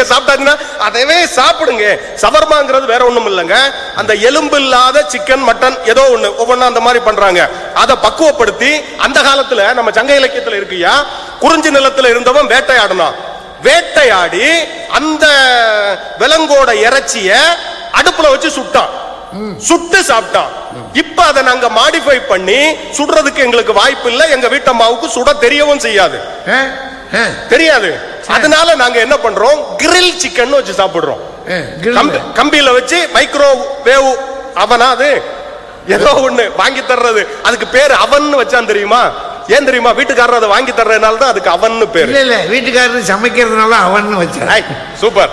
நீங்க சாப்பிட்டாச்சுன்னா அதவே சாப்பிடுங்க சவர்மாங்கிறது வேற ஒண்ணும் இல்லைங்க அந்த எலும்பு இல்லாத சிக்கன் மட்டன் ஏதோ ஒண்ணு ஒவ்வொன்றும் அந்த மாதிரி பண்றாங்க அதை பக்குவப்படுத்தி அந்த காலத்துல நம்ம சங்க இலக்கியத்துல இருக்குயா குறிஞ்சி நிலத்துல இருந்தவன் வேட்டையாடினான் வேட்டையாடி அந்த விலங்கோட இறைச்சிய அடுப்புல வச்சு சுட்டான் சுட்டு சாப்பிட்டான் இப்ப அதை நாங்க மாடிஃபை பண்ணி சுடுறதுக்கு எங்களுக்கு வாய்ப்பு இல்ல எங்க வீட்டம்மாவுக்கு சுட தெரியவும் செய்யாது ஆ? ஆ, தெரியாது அதனால நாங்க என்ன பண்றோம் கிரில் சிக்கன் வச்சு சாப்பிடுறோம் ஆ, grill. கம்பி- கம்பியில வச்சு மைக்ரோ வேவ் அவனா அது ஏதோ ஒண்ணு வாங்கி தர்றது அதுக்கு பேரு அவன் வச்சான் தெரியுமா ஏன் தெரியுமா வீட்டுக்காரர் அதை வாங்கி தர்றதுனால தான் அதுக்கு அவன்னு பேரு இல்ல இல்ல வீட்டுக்காரர் சமைக்கிறதுனால அவன்னு வச்சார் ஐ, சூப்பர்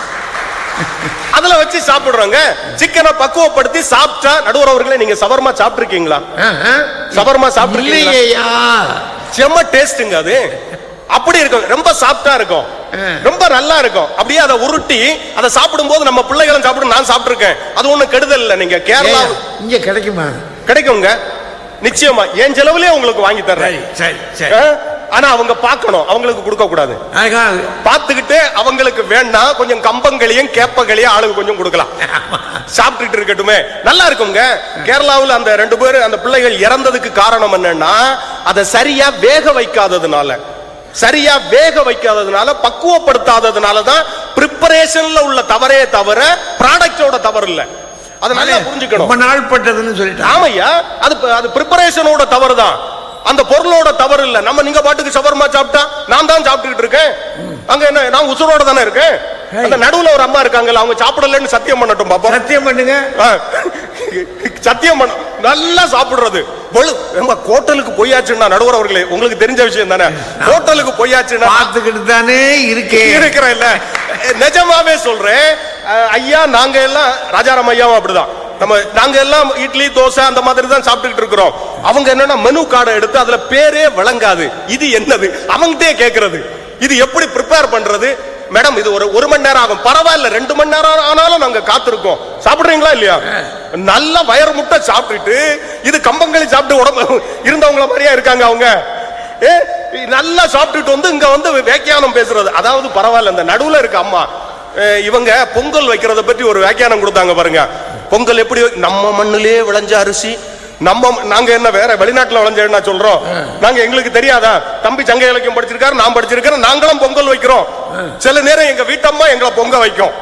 அதுல வச்சு சாப்பிடுறோங்க சிக்கனை பக்குவப்படுத்தி சாப்பிட்டா நடுவர் அவர்களே நீங்க சவர்மா சாப்பிட்டுருக்கீங்களா ஆ, ஆ. சவர்மா சாப்பிட்டுருக்கீங்களா இல்லையா செம்ம டேஸ்ட்டுங்க அது அப்படி இருக்கும் ரொம்ப சாஃப்டா இருக்கும் ஆ. ரொம்ப நல்லா இருக்கும் அப்படியே அதை உருட்டி அதை சாப்பிடும்போது நம்ம பிள்ளைகளும் சாப்பிடும் நான் சாப்பிட்டிருக்கேன் அது ஒண்ணும் கெடுதல் இல்ல நீங்க கேரளா ஏய், இங்க கிடைக்குமா கிடைக்குங்க நிச்சயமா என் செலவுலயே உங்களுக்கு வாங்கி சரி தர்றேன் சரி சரி ஆ? ஆனா அவங்க பார்க்கணும் அவங்களுக்கு கொடுக்க கூடாது அதுக்காக பார்த்துக்கிட்டு அவங்களுக்கு வேணா கொஞ்சம் கம்பங்களையும் கேப்பங்களையும் ஆளுக்கு கொஞ்சம் கொடுக்கலாம் சாப்பிட்டுட்டு இருக்கட்டுமே நல்லா இருக்குங்க கேரளாவில் அந்த ரெண்டு பேர் அந்த பிள்ளைகள் இறந்ததுக்கு காரணம் என்னன்னா அதை சரியா வேக வைக்காததுனால சரியா வேக வைக்காததுனால பக்குவப்படுத்தாததுனால தான் ப்ரிப்பரேஷன்ல உள்ள தவறே தவிர ப்ராடக்டோட தவறு இல்ல அதை நல்லா புரிஞ்சுக்கணும் ரொம்ப நாள் பட்டதுன்னு சொல்லிட்டான் ஆமையா அது அது ப்ரிப்பரேஷனோட தவறு தான் அந்த பொருளோட தவறு இல்ல நம்ம நீங்க பாட்டுக்கு சவர்மா சாப்பிட்டா நான் தான் சாப்பிட்டுக்கிட்டு இருக்கேன் அங்க என்ன நான் உசுரோட தானே இருக்கேன் அந்த நடுவுல ஒரு அம்மா இருக்காங்கல்ல அவங்க சாப்பிடலன்னு சத்தியம் பண்ணட்டும் பாப்போம் சத்தியம் பண்ணுங்க ஆ. சத்தியம் பண்ண நல்லா சாப்பிடுறது பொழு நம்ம ஹோட்டலுக்கு பொய்யாச்சுன்னா நடுவர் அவர்களே உங்களுக்கு தெரிஞ்ச விஷயம் தானே ஹோட்டலுக்கு பொய்யாச்சுன்னா பார்த்துக்கிட்டு தானே இருக்கேன் இருக்கிறேன் இல்ல நிஜமாவே சொல்றேன் அஹ், ஐயா நாங்க எல்லாம் ராஜாராம் ஐயாவும் அப்படிதான் நம்ம நாங்க எல்லாம் இட்லி தோசை அந்த மாதிரி தான் சாப்பிட்டுக்கிட்டு இருக்கிறோம் அவங்க என்னன்னா மெனு கார்டை எடுத்து அதுல பேரே விளங்காது இது என்னது அவங்ககிட்டே கேக்குறது இது எப்படி ப்ரிப்பேர் பண்றது மேடம் இது ஒரு ஒரு மணி நேரம் ஆகும் பரவாயில்ல ரெண்டு மணி நேரம் ஆனாலும் நாங்க காத்திருக்கோம் சாப்பிடுறீங்களா இல்லையா நல்ல வயர் முட்டை சாப்பிட்டுட்டு இது கம்பங்களி சாப்பிட்டு உடம்பு இருந்தவங்கள மாதிரியா இருக்காங்க அவங்க ஏ, நல்லா சாப்பிட்டுட்டு வந்து இங்க வந்து வியாக்கியானம் பேசுறது அதாவது பரவாயில்ல இந்த நடுவுல இருக்க அம்மா ஏ, இவங்க பொங்கல் வைக்கிறத பற்றி ஒரு வியாக்கியானம் கொடுத்தாங்க பாருங்க பொங்கல் எப்படி வை- நம்ம மண்ணிலே விளைஞ்ச அரிசி நம்ம நாங்க என்ன வேற வெளிநாட்டுல விளைஞ்ச சொல்றோம் நாங்க எங்களுக்கு தெரியாதா தம்பி சங்க இலக்கியம் படிச்சிருக்காரு நான் படிச்சிருக்கிறேன் நாங்களும் பொங்கல் வைக்கிறோம் சில நேரம் எங்க வீட்டம்மா எங்களை பொங்க வைக்கும்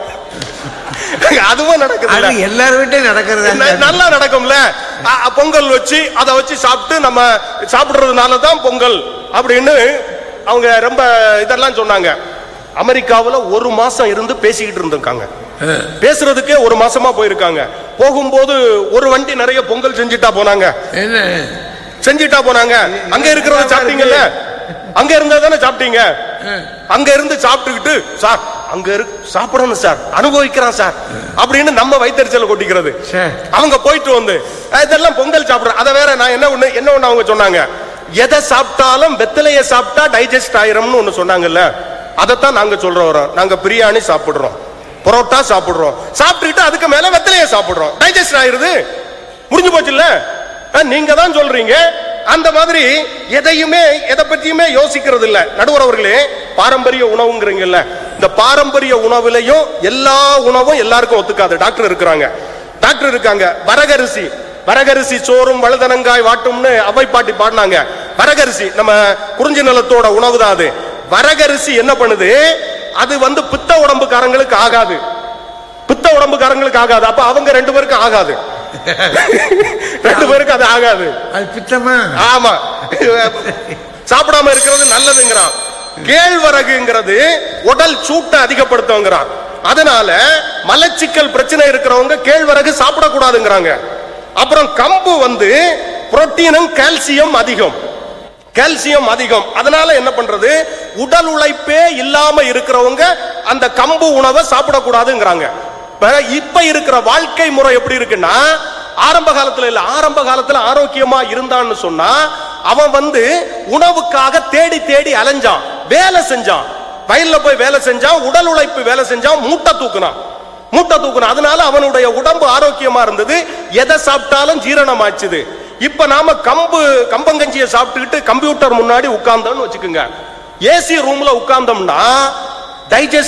அதுவும் நடக்குது அது எல்லார் வீட்டையும் நடக்கிறது ந- நல்லா நடக்கும்ல அ- அ, பொங்கல் வச்சு அதை வச்சு சாப்பிட்டு நம்ம சாப்பிடுறதுனால தான் பொங்கல் அப்படின்னு அவங்க ரொம்ப இதெல்லாம் சொன்னாங்க அமெரிக்காவுல ஒரு மாசம் இருந்து பேசிக்கிட்டு இருந்திருக்காங்க பேசுறதுக்கே ஒரு மாசமா போயிருக்காங்க போகும்போது ஒரு வண்டி நிறைய பொங்கல் செஞ்சுட்டா போனாங்க என்ன செஞ்சுட்டா போனாங்க அங்க இருக்கிறத சாப்பிட்டீங்கல்ல அங்க இருந்தா தானே சாப்பிட்டீங்க அங்க இருந்து சாப்பிட்டுக்கிட்டு சார் அங்க இரு சாப்பிடணும் சார் அனுபவிக்கிறான் சார் அப்படின்னு நம்ம வயிற்றுச்சல கொட்டிக்கிறது சரி. அவங்க போயிட்டு வந்து "அஹ், இதெல்லாம் பொங்கல் சாப்பிடுறேன் அதை வேற நான் என்ன ஒண்ணு என்ன ஒண்ணு அவங்க சொன்னாங்க எதை சாப்பிட்டாலும் வெத்தலைய சாப்பிட்டா டைஜஸ்ட் ஆயிரும்னு ஒண்ணு சொன்னாங்கல்ல அதைத்தான் நாங்க சொல்றோம் வரோம் நாங்க பிரியாணி சாப்பிடுறோம் பரோட்டா சாப்பிடுறோம் சாப்பிட்டுட்டு அதுக்கு மேல வெத்தலைய சாப்பிடுறோம் டைஜஸ்ட் ஆயிருது முடிஞ்சு போச்சுல்ல அஹ், நீங்க தான் சொல்றீங்க அந்த மாதிரி எதையுமே எதை பத்தியுமே யோசிக்கிறது இல்ல நடுவர் அவர்களே பாரம்பரிய உணவுங்கிறீங்கல்ல இந்த பாரம்பரிய உணவுலையும் எல்லா உணவும் எல்லாருக்கும் ஒத்துக்காது டாக்டர் இருக்கிறாங்க டாக்டர் இருக்காங்க வரகரிசி வரகரிசி சோறும் வழுதனங்காய் வாட்டும்னு அவை பாட்டி பாடினாங்க வரகரிசி நம்ம குறிஞ்சி நிலத்தோட உணவு தான் அது வரகரிசி என்ன பண்ணுது அது வந்து பித்த உடம்புக்காரங்களுக்கு ஆகாது பித்த உடம்புக்காரங்களுக்கு ஆகாது அப்ப அவங்க ரெண்டு பேருக்கும் ஆகாது ரெண்டு பேருக்கு அது ஆகாது அது பித்தமா ஆமா சாப்பிடாம இருக்கிறது நல்லதுங்கிறான் கேழ்வரகுங்கிறது உடல் சூட்டை அதிகப்படுத்துங்கிறான் அதனால மலச்சிக்கல் பிரச்சனை இருக்கிறவங்க கேழ்வரகு சாப்பிடக்கூடாதுங்கிறாங்க அப்புறம் கம்பு வந்து புரோட்டீனும் கால்சியம் அதிகம் கால்சியம் அதிகம் அதனால என்ன பண்றது உடல் உழைப்பே இல்லாம இருக்கிறவங்க அந்த கம்பு உணவை சாப்பிடக்கூடாதுங்கிறாங்க இப்ப இப்ப இருக்கிற வாழ்க்கை முறை எப்படி இருக்குன்னா ஆரம்ப காலத்துல இல்ல ஆரம்ப காலத்துல ஆரோக்கியமா இருந்தான்னு சொன்னா அவன் வந்து உணவுக்காக தேடி தேடி அலைஞ்சான் வேலை செஞ்சான் வயல்ல போய் வேலை செஞ்சான் உடல் உழைப்பு வேலை செஞ்சான் மூட்டை தூக்குனான் மூட்டை தூக்கணும் அதனால அவனுடைய உடம்பு ஆரோக்கியமா இருந்தது எதை சாப்பிட்டாலும் ஜீரணம் ஆச்சுது இப்ப நாம கம்பு கம்பங்கஞ்சியை சாப்பிட்டுக்கிட்டு கம்ப்யூட்டர் முன்னாடி உட்கார்ந்தோம்னு வச்சுக்கோங்க ஏசி ரூம்ல உட்கார்ந்தோம்னா டைஜஸ்ட்